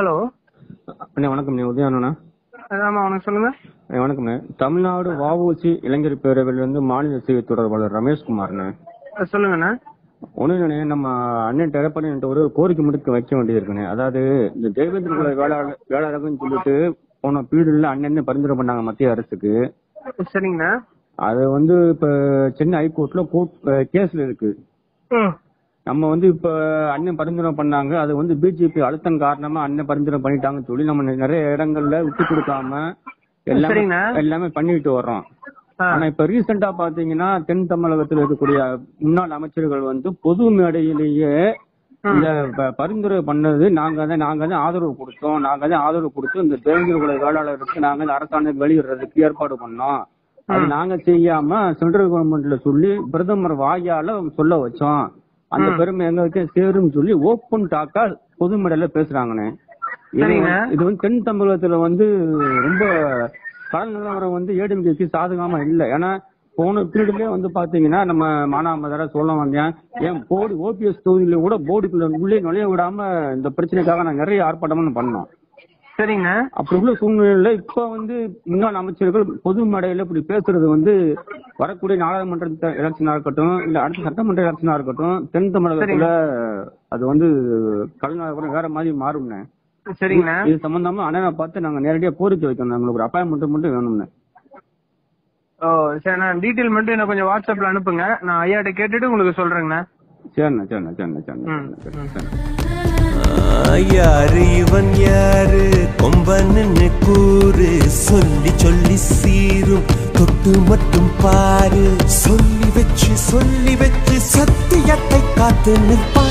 Hello அண்ணே வணக்கம்ண்ணே உதயானண்ணா ஆமா உனக்கு சொல்லுங்க அண்ணே வணக்கம்ண்ணே தமிழ்நாடு வஉசி இளைஞர் பேரவையிலிருந்து மாநில செய்தி தொடர்பாளர் ரமேஷ்குமார்ண்ணே அஹ் சொல்லுங்கண்ணா ஒண்ணு இல்லைண்ணே நம்ம அண்ணன் எடப்பாடி ஒரு கோரிக்கை முடிக்க வைக்க வேண்டியது இருக்குண்ணே அதாவது இந்த தேவேந்திர குல வேளாளர் வேளாளர்னு சொல்லிட்டு போன பீரியட்ல அண்ணன் பரிந்துரை பண்ணாங்க மத்திய அரசுக்கு சரிங்கண்ணா அது வந்து இப்ப சென்னை ஹைகோர்ட்ல கோர்ட் கேஸ்ல இருக்கு ம் நம்ம வந்து இப்ப அண்ணன் பரிந்துரை பண்ணாங்க அது வந்து பிஜேபி அழுத்தம் காரணமா அண்ணன் பரிந்துரை பண்ணிட்டாங்கன்னு சொல்லி நம்ம நிறைய இடங்கள்ல விட்டு கொடுக்காம எல்லாமே சரிங்கண்ணா. எல்லாமே பண்ணிட்டு வர்றோம் ஆ. ஆனா இப்ப ரீசெண்டா பாத்தீங்கன்னா தென் தமிழகத்தில் இருக்கக்கூடிய முன்னாள் அமைச்சர்கள் வந்து பொது மேடையிலேயே இந்த ப- பரிந்துரை பண்ணது நாங்க தான் நாங்க தான் ஆதரவு கொடுத்தோம் நாங்க தான் ஆதரவு கொடுத்து இந்த தேவேந்திர குல வேளாளருக்கு நாங்க தான் அரசாணை வெளியிடுறதுக்கு ஏற்பாடு பண்ணோம் அது நாங்க செய்யாம சென்ட்ரல் கவர்மெண்ட்ல சொல்லி பிரதமர் வாயால சொல்ல வச்சோம் அந்த பெருமை எங்களுக்கு சேரும் சொல்லி ஓப்பன் டாக்கா பொது மேடையில பேசுறாங்கண்ணே இது சரிங்க. வந்து- இது வந்து தென் தமிழகத்துல வந்து ரொம்ப கடல் நிலவரம் வந்து ஏடிஎம்கேக்கு சாதகமா இல்ல ஏன்னா போன பீரியட்லயே வந்து பாத்தீங்கன்னா நம்ம மானாமதர சொல்ல வந்தேன் ஏன் போர்டு ஓபிஎஸ் தொகுதியில கூட போர்டுக்குள்ள உள்ளே நுழைய விடாம இந்த பிரச்சனைக்காக நான் நிறைய ஆர்ப்பாட்டமும் பண்ணோம் சரிங்கண்ணா அப்படி உள்ள சூழ்நிலையில இப்ப வந்து முன்னாள் அமைச்சர்கள் பொது மேடையில இப்படி பேசுறது வந்து வரக்கூடிய நாடாளுமன்ற எலெக்ஷனா இருக்கட்டும் இல்ல அடுத்த சட்டமன்ற எலெக்ஷனா இருக்கட்டும் தென் தமிழகத்துல அது வந்து கலைஞர் வேற மாதிரி மாறும்னே சரிங்கண்ணா இது சம்பந்தமா அண்ணனை பார்த்து நாங்க நேரடியா கோரிக்கை வைக்கணும் எங்களுக்கு ஒரு அப்பாயின்மெண்ட் மட்டும் வேணும்னு ஓ சரிண்ணா டீட்டெயில் மட்டும் எனக்கு கொஞ்சம் வாட்ஸ்அப்ல அனுப்புங்க நான் ஐயாட்ட கேட்டுட்டு உங்களுக்கு சொல்றேங்கண்ணா சரிண்ணா சரிண்ணா சரிண்ணா சரிண்ணா ம், சரிண்ணா, ம். சரிண்ணா ஆ, யாரு இவன் யாரு கொம்பன்னு கூறு சொல்லி சொல்லி சீரும் தொட்டு மட்டும் பாரு சொல்லி வச்சு சொல்லி வச்சு சத்தியத்தை காத்து நிற்பான்